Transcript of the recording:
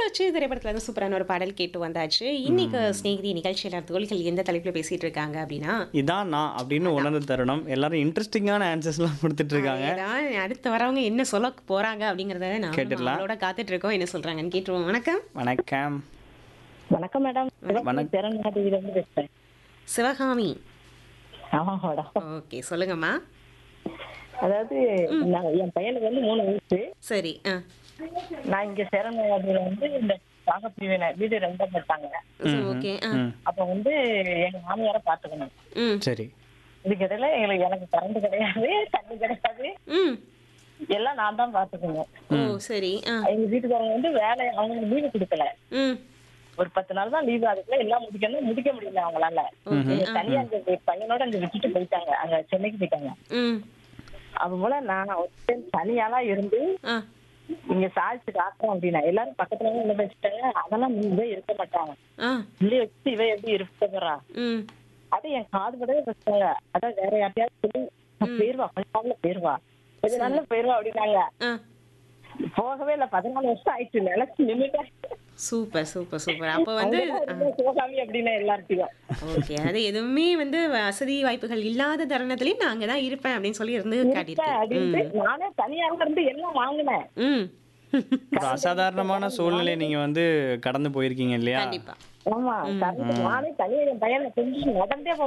வந்தாச்சு திரைப்படத்துல இருந்து சூப்பரான ஒரு பாடல் கேட்டு வந்தாச்சு இன்னைக்கு ஸ்நேகிதி நிகழ்ச்சியில தோழிகள் எந்த தலைப்புல பேசிட்டு இருக்காங்க அப்படின்னா இதான் நான் அப்படின்னு உணர்ந்த தருணம் எல்லாரும் இன்ட்ரெஸ்டிங்கான ஆன்சர்ஸ்லாம் கொடுத்துட்டு இருக்காங்க அதேதான், அடுத்து வரவங்க என்ன சொல்ல போறாங்க அப்படிங்கறத நான் கேட்டுடலாம். அவளோட காத்துட்டு இருக்கோம் என்ன சொல்றாங்கன்னு கேட்டுருவோம் வணக்கம் வணக்கம் வணக்கம் மேடம் வணக்கம். திறன்மாதியில இருந்து பேசுறேன் சிவகாமி ஆமா மேடம் ஓகே சொல்லுங்கம்மா அதாவது நான் என் பையனுக்கு வந்து மூணு வயசு சரி ஆ நான் இங்க சேரன்மாதியில வந்து இந்த பாகப்பிரிவினை வீடு ரெண்டா போட்டாங்க ஓகே ஆ ம் அப்ப வந்து எங்க மாமியார பாத்துக்கணும் ம் சரி இதுக்கு இடையில எங்களுக்கு எனக்கு கரண்ட் கிடையாது தண்ணி கிடையாது ம் எல்லாம் நான் தான் பாத்துக்கணும் ஓ சரி ஆ எங்க வீட்டுக்காரங்க வந்து வேலை அவங்களுக்கு லீவு கொடுக்கல ம் ஒரு பத்து நாள் தான் லீவு அதுக்குள்ள எல்லாம் முடிக்கணும் முடிக்க முடியல அவங்களால ஓகே எங்க தனியா அந்த பையனோட அங்க விட்டுட்டு போயிட்டாங்க அங்க சென்னைக்கு போயிட்டாங்க ம் அது போல நான் ஒரு தனியாலாம் இருந்து ஆ இங்க சாதிச்சு காட்டுறோம் அப்படின்னா எல்லாரும் பக்கத்துல வந்து என்ன பேசிட்டாங்க அதெல்லாம் நீ இவ இருக்க மாட்டாங்க ஆ இல்லையே வச்சு இவ எப்படி இருக்க போறா ம் அது என் காது படவே பேசுறாங்க அதான் வேற யார்ட்டையாவது சொல்லி போயிருவா கொஞ்ச நாள்ல போயிருவா கொஞ்ச நாள்ல போயிருவா அப்படின்னாங்க ஆ போகவே இல்ல பதினாலு வருஷம் ஆயிடுச்சு நினைச்சு நின்னுட்டேன் சூப்பர் சூப்பர் சூப்பர் அப்போ வந்து போகாமி அப்படின்னா எல்லார்ட்டையும் ஓகே அது எதுவுமே வந்து வசதி வாய்ப்புகள் இல்லாத தருணத்துலயும் நான் அங்கதான் இருப்பேன் அப்படின்னு சொல்லி இருந்து காட்டியிருக்கேன் அப்படின்ட்டு நானே தனியாக இருந்து எல்லாம் வாங்கினேன் ம் ஒரு அசாதாரணமான சூழ்நிலை நீங்க வந்து கடந்து போயிருக்கீங்க இல்லையா கண்டிப்பா ஆமா கரண்ட் நானே தனியா என் பையனை கொஞ்சம் நடந்தே